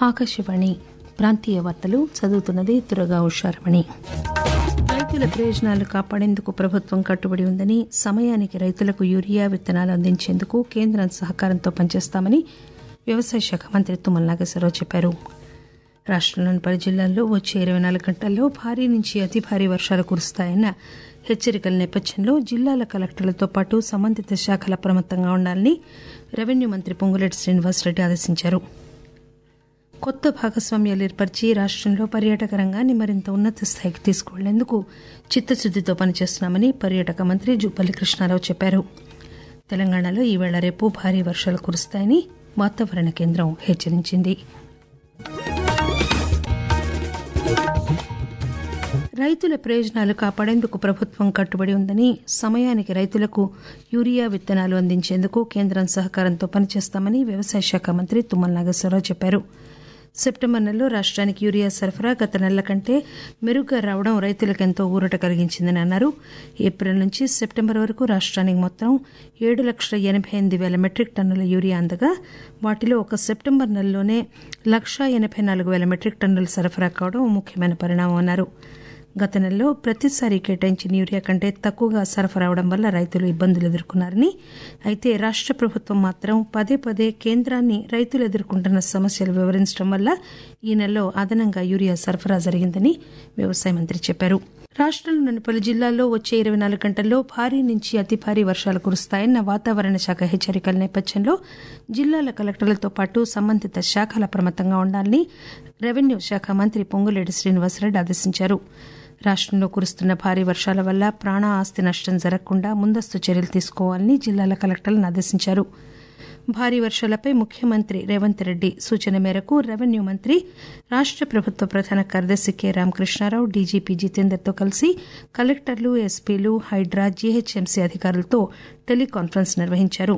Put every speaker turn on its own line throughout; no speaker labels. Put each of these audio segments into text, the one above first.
ఆకాశవాణి ప్రాంతీయ వార్తలు చదువుతున్నది దురగా ఉషారమణి రైతుల ప్రయోజనాలు కాపాడేందుకు ప్రభుత్వం కట్టుబడి ఉందని సమయానికి రైతులకు యూరియా విత్తనాలు అందించేందుకు కేంద్రం సహకారంతో పనిచేస్తామని వ్యవసాయ శాఖ మంత్రి తుమ్మల నాగేశ్వరరావు చెప్పారు రాష్టంలోని పలు జిల్లాల్లో వచ్చే ఇరవై నాలుగు గంటల్లో భారీ నుంచి అతి భారీ వర్షాలు కురుస్తాయన్న హెచ్చరికల నేపథ్యంలో జిల్లాల కలెక్టర్లతో పాటు సంబంధిత శాఖల అప్రమత్తంగా ఉండాలని రెవెన్యూ మంత్రి పొంగులేటి శ్రీనివాసరెడ్డి ఆదేశించారు కొత్త భాగస్వామ్యాలు ఏర్పరిచి రాష్టంలో పర్యాటక రంగాన్ని మరింత ఉన్నత స్థాయికి తీసుకువెళ్లేందుకు చిత్తశుద్దితో పనిచేస్తున్నామని పర్యాటక మంత్రి జూపల్లి కృష్ణారావు చెప్పారు తెలంగాణలో ఈవేళ రేపు భారీ వర్షాలు కురుస్తాయని వాతావరణ కేంద్రం హెచ్చరించింది రైతుల ప్రయోజనాలు కాపాడేందుకు ప్రభుత్వం కట్టుబడి ఉందని సమయానికి రైతులకు యూరియా విత్తనాలు అందించేందుకు కేంద్రం సహకారంతో పనిచేస్తామని వ్యవసాయ శాఖ మంత్రి తుమ్మల నాగేశ్వరరావు చెప్పారు సెప్టెంబర్ నెలలో రాష్ట్రానికి యూరియా సరఫరా గత నెల కంటే మెరుగ్గా రావడం రైతులకు ఎంతో ఊరట కలిగించిందని అన్నారు ఏప్రిల్ నుంచి సెప్టెంబర్ వరకు రాష్ట్రానికి మొత్తం ఏడు లక్షల ఎనబై ఎనిమిది వేల మెట్రిక్ టన్నుల యూరియా అందగా వాటిలో ఒక సెప్టెంబర్ నెలలోనే లక్షా ఎనబై నాలుగు వేల మెట్రిక్ టన్నులు సరఫరా కావడం ముఖ్యమైన పరిణామం అన్నారు గత నెలలో ప్రతిసారి కేటాయించిన యూరియా కంటే తక్కువగా సరఫరా అవడం వల్ల రైతులు ఇబ్బందులు ఎదుర్కొన్నారని అయితే రాష్ట ప్రభుత్వం మాత్రం పదే పదే కేంద్రాన్ని రైతులు ఎదుర్కొంటున్న సమస్యలు వివరించడం వల్ల ఈ నెలలో అదనంగా యూరియా సరఫరా జరిగిందని వ్యవసాయ మంత్రి చెప్పారు రాష్టంలోని పలు జిల్లాల్లో వచ్చే ఇరవై నాలుగు గంటల్లో భారీ నుంచి అతి భారీ వర్షాలు కురుస్తాయన్న వాతావరణ శాఖ హెచ్చరికల నేపథ్యంలో జిల్లాల కలెక్టర్లతో పాటు సంబంధిత శాఖల అప్రమత్తంగా ఉండాలని రెవెన్యూ శాఖ మంత్రి పొంగులేటి శ్రీనివాసరెడ్డి ఆదేశించారు రాష్టంలో కురుస్తున్న భారీ వర్షాల వల్ల ప్రాణ ఆస్తి నష్టం జరగకుండా ముందస్తు చర్యలు తీసుకోవాలని జిల్లాల కలెక్టర్లను ఆదేశించారు భారీ వర్షాలపై ముఖ్యమంత్రి రేవంత్ రెడ్డి సూచన మేరకు రెవెన్యూ మంత్రి రాష్ట ప్రభుత్వ ప్రధాన కార్యదర్శి కె రామకృష్ణారావు డీజీపీ జితేందర్తో కలిసి కలెక్టర్లు ఎస్పీలు హైడ్రా జీహెచ్ఎంసీ అధికారులతో టెలికాన్ఫరెన్స్ నిర్వహించారు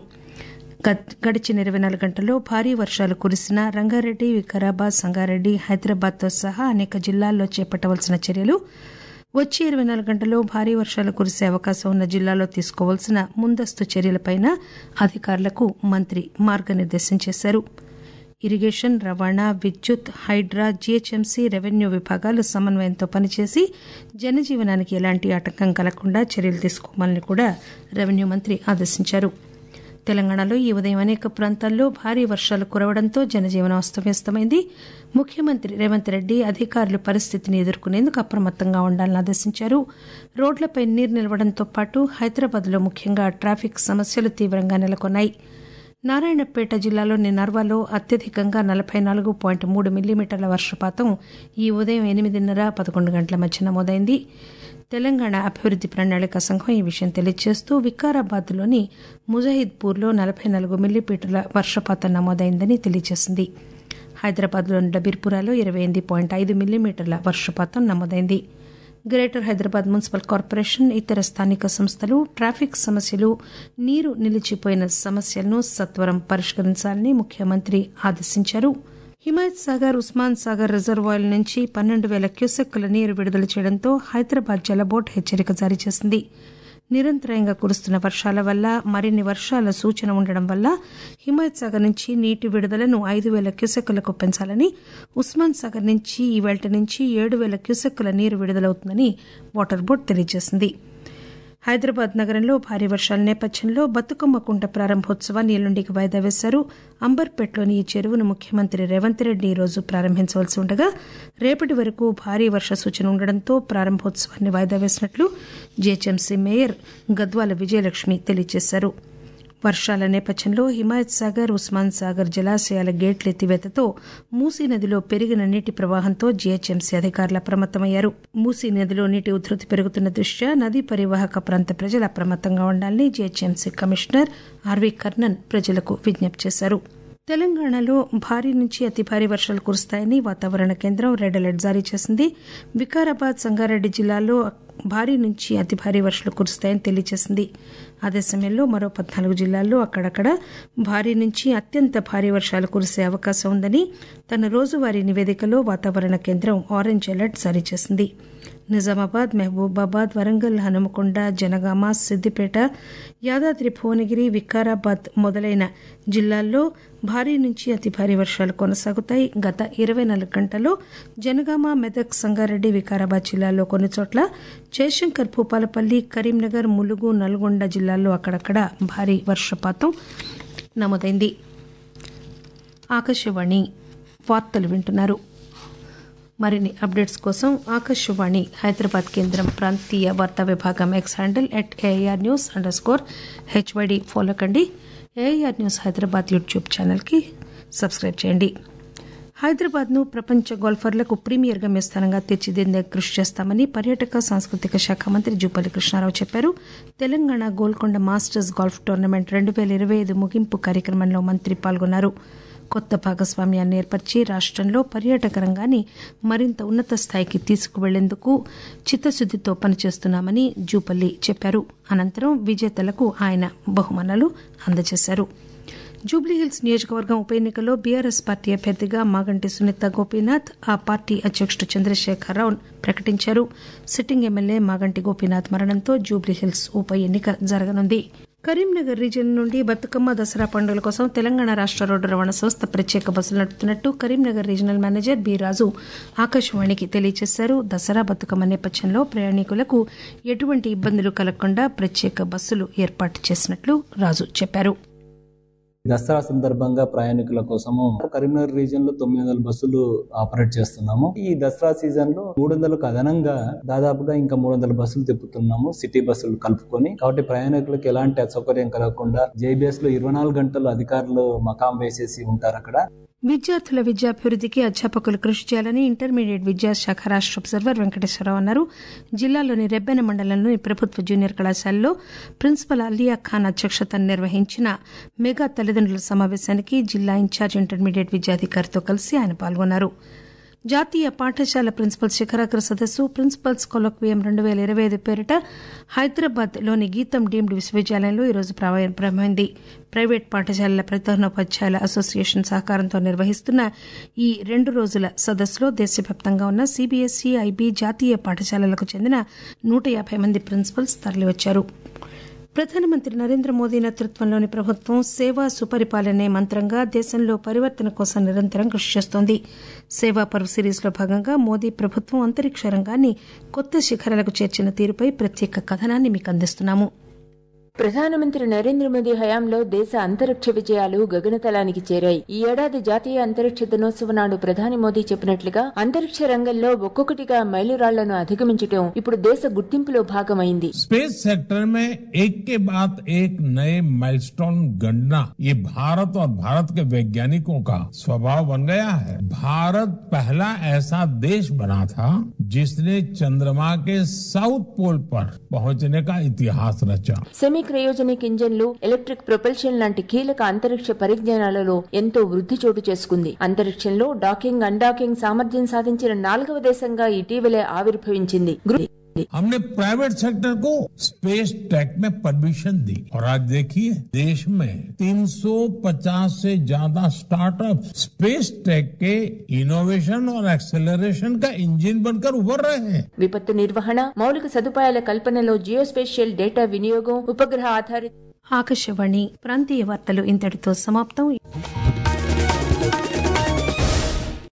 గడిచిన ఇరవై నాలుగు గంటల్లో భారీ వర్షాలు కురిసిన రంగారెడ్డి వికారాబాద్ సంగారెడ్డి హైదరాబాద్తో సహా అనేక జిల్లాల్లో చేపట్టవలసిన చర్యలు వచ్చే ఇరవై నాలుగు గంటల్లో భారీ వర్షాలు కురిసే అవకాశం ఉన్న జిల్లాలో తీసుకోవాల్సిన ముందస్తు చర్యలపైన అధికారులకు మంత్రి మార్గనిర్దేశం చేశారు ఇరిగేషన్ రవాణా విద్యుత్ హైడ్రా జీహెచ్ఎంసీ రెవెన్యూ విభాగాలు సమన్వయంతో పనిచేసి జనజీవనానికి ఎలాంటి ఆటంకం కలగకుండా చర్యలు తీసుకోవాలని కూడా రెవెన్యూ మంత్రి ఆదేశించారు తెలంగాణలో ఈ ఉదయం అనేక ప్రాంతాల్లో భారీ వర్షాలు కురవడంతో జనజీవనం అస్తవ్యస్తమైంది ముఖ్యమంత్రి రేవంత్ రెడ్డి అధికారులు పరిస్థితిని ఎదుర్కొనేందుకు అప్రమత్తంగా ఉండాలని ఆదేశించారు రోడ్లపై నీరు నిలవడంతో పాటు హైదరాబాద్లో ముఖ్యంగా ట్రాఫిక్ సమస్యలు తీవ్రంగా నెలకొన్నాయి నారాయణపేట జిల్లాలోని నర్వాలో అత్యధికంగా నలభై నాలుగు పాయింట్ మూడు మిల్లీమీటర్ల వర్షపాతం ఈ ఉదయం ఎనిమిదిన్నర పదకొండు గంటల మధ్య నమోదైంది తెలంగాణ అభివృద్ది ప్రణాళిక సంఘం ఈ విషయం తెలియజేస్తూ వికారాబాద్లోని ముజాహిద్పూర్లో నలభై నాలుగు మిల్లీమీటర్ల వర్షపాతం నమోదైందని తెలియజేసింది హైదరాబాద్లోని డబీర్పురాలో ఇరవై ఎనిమిది పాయింట్ ఐదు మిల్లీమీటర్ల వర్షపాతం నమోదైంది గ్రేటర్ హైదరాబాద్ మున్సిపల్ కార్పొరేషన్ ఇతర స్థానిక సంస్థలు ట్రాఫిక్ సమస్యలు నీరు నిలిచిపోయిన సమస్యలను సత్వరం పరిష్కరించాలని ముఖ్యమంత్రి ఆదేశించారు హిమాయత్ సాగర్ ఉస్మాన్ సాగర్ రిజర్వాయర్ నుంచి పన్నెండు వేల క్యూసెక్కుల నీరు విడుదల చేయడంతో హైదరాబాద్ జలబోర్డు హెచ్చరిక జారీ చేసింది నిరంతరాయంగా కురుస్తున్న వర్షాల వల్ల మరిన్ని వర్షాల సూచన ఉండడం వల్ల హిమాయత్ సాగర్ నుంచి నీటి విడుదలను ఐదు వేల క్యూసెక్కులకు పెంచాలని ఉస్మాన్ సాగర్ నుంచి ఈ వేల్ట నుంచి ఏడు వేల క్యూసెక్కుల నీరు విడుదలవుతుందని వాటర్ బోర్డు తెలియజేసింది హైదరాబాద్ నగరంలో భారీ వర్షాల నేపథ్యంలో బతుకమ్మ కుంట ప్రారంభోత్సవాన్ని ఎల్లుండికి వాయిదా వేశారు అంబర్పేటలోని ఈ చెరువును ముఖ్యమంత్రి రేవంత్ రెడ్డి ఈ రోజు ప్రారంభించవలసి ఉండగా రేపటి వరకు భారీ వర్ష సూచన ఉండడంతో ప్రారంభోత్సవాన్ని వాయిదా వేసినట్లు జీహెచ్ఎంసీ మేయర్ గద్వాల విజయలక్ష్మి తెలియజేశారు వర్షాల నేపథ్యంలో హిమాయత్ సాగర్ ఉస్మాన్ సాగర్ జలాశయాల గేట్ల ఎత్తివేతతో మూసీ నదిలో పెరిగిన నీటి ప్రవాహంతో జీహెచ్ఎంసీ అధికారులు అప్రమత్తమయ్యారు మూసీ నదిలో నీటి ఉధృతి పెరుగుతున్న దృష్ట్యా నదీ పరివాహక ప్రాంత ప్రజలు అప్రమత్తంగా ఉండాలని జీహెచ్ఎంసీ కమిషనర్ ఆర్వీ కర్ణన్ ప్రజలకు విజ్ఞప్తి చేశారు తెలంగాణలో భారీ నుంచి అతి భారీ వర్షాలు కురుస్తాయని వాతావరణ కేంద్రం రెడ్ అలర్ట్ జారీ చేసింది వికారాబాద్ సంగారెడ్డి జిల్లాలో భారీ నుంచి అతి భారీ వర్షాలు కురుస్తాయని తెలియజేసింది అదే సమయంలో మరో పద్నాలుగు జిల్లాల్లో అక్కడక్కడ భారీ నుంచి అత్యంత భారీ వర్షాలు కురిసే అవకాశం ఉందని తన రోజువారీ నివేదికలో వాతావరణ కేంద్రం ఆరెంజ్ అలర్ట్ జారీ చేసింది నిజామాబాద్ మహబూబాబాద్ వరంగల్ హనుమకొండ జనగామ సిద్దిపేట యాదాద్రి భువనగిరి వికారాబాద్ మొదలైన జిల్లాల్లో భారీ నుంచి అతి భారీ వర్షాలు కొనసాగుతాయి గత ఇరవై నాలుగు గంటల్లో జనగామ మెదక్ సంగారెడ్డి వికారాబాద్ జిల్లాల్లో కొన్ని చోట్ల జయశంకర్ భూపాలపల్లి కరీంనగర్ ములుగు నల్గొండ జిల్లాల్లో అక్కడక్కడ భారీ వర్షపాతం నమోదైంది ఆకాశవాణి వార్తలు వింటున్నారు మరిన్ని అప్డేట్స్ కోసం ఆకాశవాణి హైదరాబాద్ కేంద్రం ప్రాంతీయ వార్తా విభాగం X handle at AIR news underscore HYD follow కండి ఏఐఆర్ న్యూస్ హైదరాబాద్ యూట్యూబ్ ఛానల్కి సబ్స్క్రైబ్ చేయండి హైదరాబాద్ను ప్రపంచ గోల్ఫర్లకు ప్రీమియర్ గమ్యస్థానంగా తీర్చిదిద్దేందుకు కృషి చేస్తామని పర్యాటక సాంస్కృతిక శాఖ మంత్రి జూపల్లి కృష్ణారావు చెప్పారు Telangana Golconda masters golf tournament రెండు పేల ఇరవై ఐదు ముగింపు కార్యక్రమంలో మంత్రి పాల్గొన్నారు కొత్త భాగస్వామ్యాన్ని ఏర్పరిచి రాష్టంలో పర్యాటక రంగాన్ని మరింత ఉన్నత స్థాయికి తీసుకువెళ్లేందుకు చిత్తశుద్దితో పనిచేస్తున్నామని జూపల్లి చెప్పారు అనంతరం విజేతలకు ఆయన బహుమానాలు అందజేశారు జూబ్లీహిల్స్ నియోజకవర్గం ఉప ఎన్నికలో బీఆర్ఎస్ పార్టీ అభ్యర్థిగా మాగంటి సునీత గోపీనాథ్ ఆ పార్టీ అధ్యకుడు చంద్రశేఖరరావు ప్రకటించారు సిట్టింగ్ ఎమ్మెల్యే మాగంటి గోపీనాథ్ మరణంతో జూబ్లీహిల్స్ ఉప ఎన్నిక జరగనుంది కరీంనగర్ రీజియన్ నుండి బతుకమ్మ దసరా పండుగల కోసం తెలంగాణ రాష్ట రోడ్డు రవాణా సంస్థ ప్రత్యేక బస్సులు నడుపుతున్నట్టు Karimnagar regional manager B Raju ఆకాశవాణికి తెలియజేశారు దసరా బతుకమ్మ నేపథ్యంలో ప్రయాణికులకు ఎటువంటి ఇబ్బందులు కలగకుండా ప్రత్యేక బస్సులు ఏర్పాటు చేసినట్లు రాజు చెప్పారు
దసరా సందర్భంగా ప్రయాణికుల కోసము కరీంనగర్ రీజియన్ లో తొమ్మిది వందల బస్సులు ఆపరేట్ చేస్తున్నాము ఈ దసరా సీజన్ లో మూడు వందలకు అదనంగా దాదాపుగా ఇంకా మూడు వందల బస్సులు తిప్పుతున్నాము సిటీ బస్సులు కలుపుకొని కాబట్టి ప్రయాణికులకు ఎలాంటి అసౌకర్యం కలగకుండా జేబీఎస్ లో ఇరవై నాలుగు గంటలు అధికారులు మకాం వేసేసి ఉంటారు అక్కడ
విద్యార్థుల విద్యాభివృద్ధికి అధ్యాపకులు కృషి చేయాలని ఇంటర్మీడియట్ విద్యాశాఖ రాష్ట అబ్జర్వర్ వెంకటేశ్వరరావు అన్నారు జిల్లాలోని రెబ్బెన మండలంలోని ప్రభుత్వ జూనియర్ కళాశాలలో ప్రిన్సిపల్ అలియా ఖాన్ అధ్యక్షతన నిర్వహించిన మెగా తల్లిదండ్రుల సమావేశానికి జిల్లా ఇన్ఛార్జ్ ఇంటర్మీడియట్ విద్యాధికారితో కలిసి ఆయన పాల్గొన్నారు జాతీయ పాఠశాల ప్రిన్సిపల్ శిఖరాగ్ర సదస్సు ప్రిన్సిపల్స్ కొలక్వియం రెండు పేల ఇరవై ఐదు పేరిట హైదరాబాద్ లోని గీతం డీమ్డ్ విశ్వవిద్యాలయంలో ఈరోజు ప్రారంభమైంది ప్రైవేట్ పాఠశాలల ప్రధానోపాధ్యాయుల అసోసియేషన్ సహకారంతో నిర్వహిస్తున్న ఈ రెండు రోజుల సదస్సులో దేశవ్యాప్తంగా ఉన్న సీబీఎస్ఈ ఐబీ జాతీయ పాఠశాలలకు చెందిన నూట యాభై మంది ప్రిన్సిపల్స్ తరలివచ్చారు ప్రధానమంత్రి నరేంద్ర మోదీ నేతృత్వంలోని ప్రభుత్వం సేవా సుపరిపాలనే మంత్రంగా దేశంలో పరివర్తన కోసం నిరంతరం కృషి చేస్తోంది సేవా పర్వ్ సిరీస్లో భాగంగా మోదీ ప్రభుత్వం అంతరిక్ష రంగాన్ని కొత్త శిఖరాలకు చేర్చిన తీరుపై ప్రత్యేక కథనాన్ని మీకు అందిస్తున్నాము
ప్రధానమంత్రి నరేంద్ర మోదీ హయాంలో దేశ అంతరిక్ష విజయాలు గగనతలానికి చేరాయి ఈ ఏడాది జాతీయ అంతరిక్ష దినోత్సవ నాడు ప్రధాని మోదీ చెప్పినట్లుగా అంతరిక్ష రంగంలో ఒక్కొక్కటిగా మైలురాళ్లను అధిగమించడం ఇప్పుడు దేశ గుర్తింపులో భాగమైంది
स्पेस सेक्टर में एक के बाद एक नए माइलस्टोन गणना ये भारत और भारत के वैज्ञानिकों का स्वभाव बन गया है भारत पहला ऐसा देश बना था जिसने चंद्रमा के साउथ पोल पर पहुंचने का इतिहास रचा
సెమీ క్రయోజనిక్ ఇంజన్లు ఎలక్ట్రిక్ ప్రొపల్షన్ లాంటి కీలక అంతరిక్ష పరిజ్ఞానాలలో ఎంతో వృద్ధి చోటు చేసుకుంది అంతరిక్షంలో డాకింగ్ అన్డాకింగ్ సామర్థ్యం సాధించిన నాలుగవ దేశంగా ఇటీవలే ఆవిర్భవించింది గృ-
हमने प्राइवेट सेक्टर को स्पेस टेक में परमिशन दी और आज देखिए देश में 350 से ज्यादा स्टार्टअप स्पेस टेक के इनोवेशन और एक्सेलरेशन का इंजन बनकर उभर रहे हैं
విపత్తు నిర్వహణ మౌలిక సదుపాయాల కల్పనలో జియోస్పేషియల్ డేటా వినియోగం ఉపగ్రహ ఆధారిత
ఆకాశవాణి ప్రాంతీయ వార్తలు ఇంతటితో సమాప్తం